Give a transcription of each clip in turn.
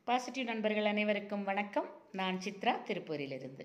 positive நண்பர்கள் அனைவருக்கும் வணக்கம் நான் சித்ரா திருப்பூரிலிருந்து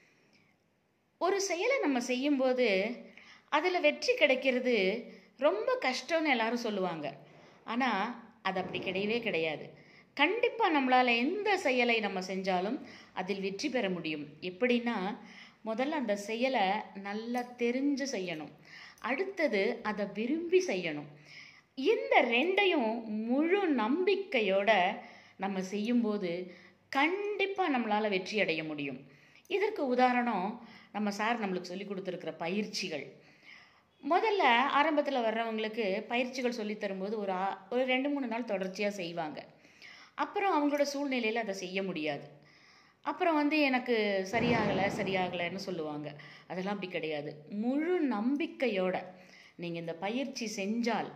ஒரு செயலை நம்ம செய்யும்போது அதில் வெற்றி கிடைக்கிறது ரொம்ப கஷ்டம்னு எல்லாரும் சொல்லுவாங்க ஆனால் அது அப்படி கிடையவே கிடையாது கண்டிப்பாக நம்மளால் எந்த செயலை நம்ம செஞ்சாலும் அதில் வெற்றி பெற முடியும் எப்படின்னா முதல்ல அந்த செயலை நல்லா தெரிஞ்சு செய்யணும் அடுத்தது அதை விரும்பி செய்யணும் இந்த ரெண்டையும் முழு நம்பிக்கையோட நம்ம செய்யும்போது கண்டிப்பாக நம்மளால் வெற்றி அடைய முடியும் இதற்கு உதாரணம் நம்ம சார் நம்மளுக்கு சொல்லி கொடுத்துருக்கிற பயிற்சிகள் முதல்ல ஆரம்பத்தில் வர்றவங்களுக்கு பயிற்சிகள் சொல்லி தரும்போது ஒரு ஆ- ஒரு ரெண்டு மூணு நாள் தொடர்ச்சியாக செய்வாங்க அப்புறம் அவங்களோட சூழ்நிலையில் அதை செய்ய முடியாது அப்புறம் வந்து எனக்கு சரியாகலை சரியாகலைன்னு சொல்லுவாங்க அதெல்லாம் அப்படி கிடையாது முழு நம்பிக்கையோட நீங்கள் இந்த பயிற்சி செஞ்சால்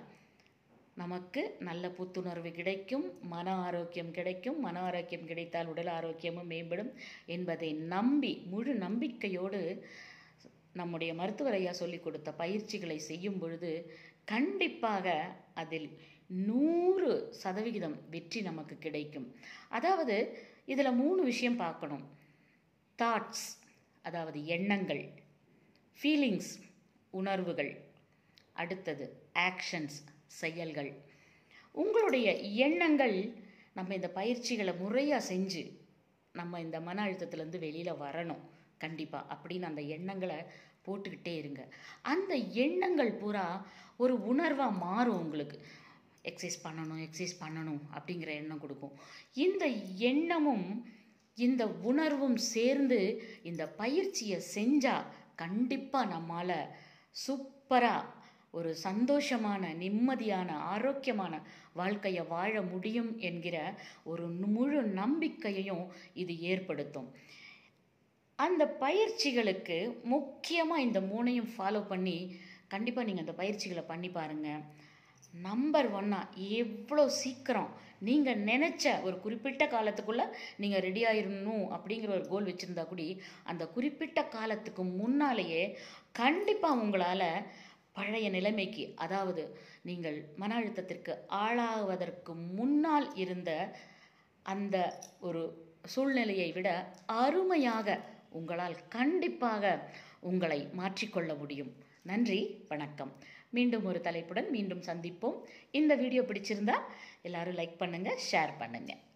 நமக்கு நல்ல புத்துணர்வு கிடைக்கும் மன ஆரோக்கியம் கிடைக்கும் மன ஆரோக்கியம் கிடைத்தால் உடல் ஆரோக்கியமும் மேம்படும் என்பதை நம்பி முழு நம்பிக்கையோடு நம்முடைய மருத்துவர் ஐயா சொல்லிக் கொடுத்த பயிற்சிகளை செய்யும் பொழுது கண்டிப்பாக அதில் நூறு சதவிகிதம் வெற்றி நமக்கு கிடைக்கும் அதாவது இதில் மூணு விஷயம் பார்க்கணும் தாட்ஸ் அதாவது எண்ணங்கள் ஃபீலிங்ஸ் உணர்வுகள் அடுத்தது ஆக்ஷன்ஸ் செயல்கள் உங்களுடைய எண்ணங்கள் நம்ம இந்த பயிற்சிகளை முறையாக செஞ்சு நம்ம இந்த மன அழுத்தத்துலேருந்து வெளியில் வரணும் கண்டிப்பாக அப்படின்னு அந்த எண்ணங்களை போட்டுக்கிட்டே இருங்க அந்த எண்ணங்கள் பூரா ஒரு உணர்வாக மாறும் உங்களுக்கு எக்ஸசைஸ் பண்ணணும் எக்ஸசைஸ் பண்ணணும் அப்படிங்கிற எண்ணம் கொடுக்கும் இந்த எண்ணமும் இந்த உணர்வும் சேர்ந்து இந்த பயிற்சியை செஞ்சால் கண்டிப்பாக நம்மால் சூப்பராக ஒரு சந்தோஷமான நிம்மதியான ஆரோக்கியமான வாழ்க்கையை வாழ முடியும் என்கிற ஒரு முழு நம்பிக்கையையும் இது ஏற்படுத்தும் அந்த பயிற்சிகளுக்கு முக்கியமாக இந்த மூணையும் ஃபாலோ பண்ணி கண்டிப்பாக நீங்கள் அந்த பயிற்சிகளை பண்ணி பாருங்கள் நம்பர் ஒன்னா எவ்வளோ சீக்கிரம் நீங்கள் நினச்ச ஒரு குறிப்பிட்ட காலத்துக்குள்ளே நீங்கள் ரெடி ஆயிடணும் அப்படிங்கிற ஒரு கோல் வச்சுருந்தா கூடி அந்த குறிப்பிட்ட காலத்துக்கு முன்னாலேயே கண்டிப்பாக உங்களால் பழைய நிலைமைக்கு அதாவது நீங்கள் மன அழுத்தத்திற்கு ஆளாவதற்கு முன்னால் இருந்த அந்த ஒரு சூழ்நிலையை விட அருமையாக உங்களால் கண்டிப்பாக உங்களை மாற்றிக்கொள்ள முடியும் நன்றி வணக்கம் மீண்டும் ஒரு தலைப்புடன் மீண்டும் சந்திப்போம் இந்த வீடியோ பிடிச்சிருந்தா எல்லாரும் லைக் பண்ணுங்க ஷேர் பண்ணுங்க